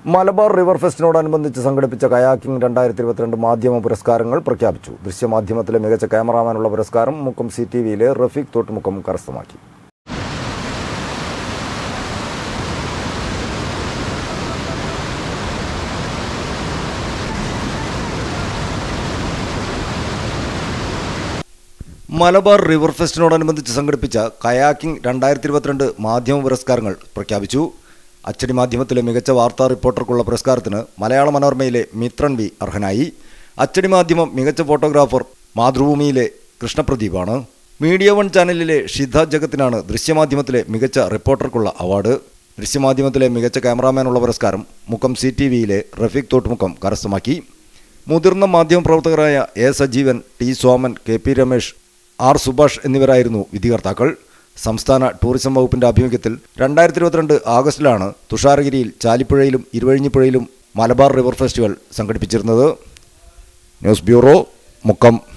Malabar river ഫെസ്റ്റിനോടനുബന്ധിച്ച് സംഘടിപ്പിച്ച kayaking രണ്ടായിരത്തി ഇരുപത്തിരണ്ട് മാധ്യമ പുരസ്കാരങ്ങൾ പ്രഖ്യാപിച്ചു ദൃശ്യമാധ്യമത്തിലെ മികച്ച ക്യാമറാമാനുള്ള പുരസ്കാരം മുക്കം സി ടി വിയിലെ റഫീഖ് തോട്ടുമുക്കം കരസ്ഥമാക്കി മലബാർ റിവർ ഫെസ്റ്റിനോടനുബന്ധിച്ച് സംഘടിപ്പിച്ച കയാക്കിംഗ് രണ്ടായിരത്തി ഇരുപത്തിരണ്ട് മാധ്യമ പുരസ്കാരങ്ങൾ പ്രഖ്യാപിച്ചു അച്ചടി മാധ്യമത്തിലെ മികച്ച വാർത്താ റിപ്പോർട്ടർക്കുള്ള പുരസ്കാരത്തിന് മലയാള മനോരമയിലെ മിത്രൻ വി അർഹനായി അച്ചടി മാധ്യമം മികച്ച ഫോട്ടോഗ്രാഫർ മാതൃഭൂമിയിലെ കൃഷ്ണപ്രദീപാണ് മീഡിയ വൺ ചാനലിലെ ഷിത ജഗത്തിനാണ് ദൃശ്യമാധ്യമത്തിലെ മികച്ച റിപ്പോർട്ടർക്കുള്ള അവാർഡ് ദൃശ്യമാധ്യമത്തിലെ മികച്ച ക്യാമറാമാനുള്ള പുരസ്കാരം മുക്കം സി ടി വിയിലെ റഫീഖ് തോട്ടുമുക്കം കരസ്ഥമാക്കി മുതിർന്ന മാധ്യമപ്രവർത്തകരായ A Sajeevan T Soman K P Ramesh R Subhash എന്നിവരായിരുന്നു വിധികർത്താക്കൾ സംസ്ഥാന ടൂറിസം വകുപ്പിന്റെ ആഭിമുഖ്യത്തിൽ രണ്ടായിരത്തി ഇരുപത്തിരണ്ട് ആഗസ്റ്റിലാണ് തുഷാരഗിരിയിൽ ചാലിപ്പുഴയിലും ഇരുവഴിഞ്ഞിപ്പുഴയിലും മലബാർ റിവർ ഫെസ്റ്റിവൽ സംഘടിപ്പിച്ചിരുന്നത് ന്യൂസ് ബ്യൂറോ മുക്കം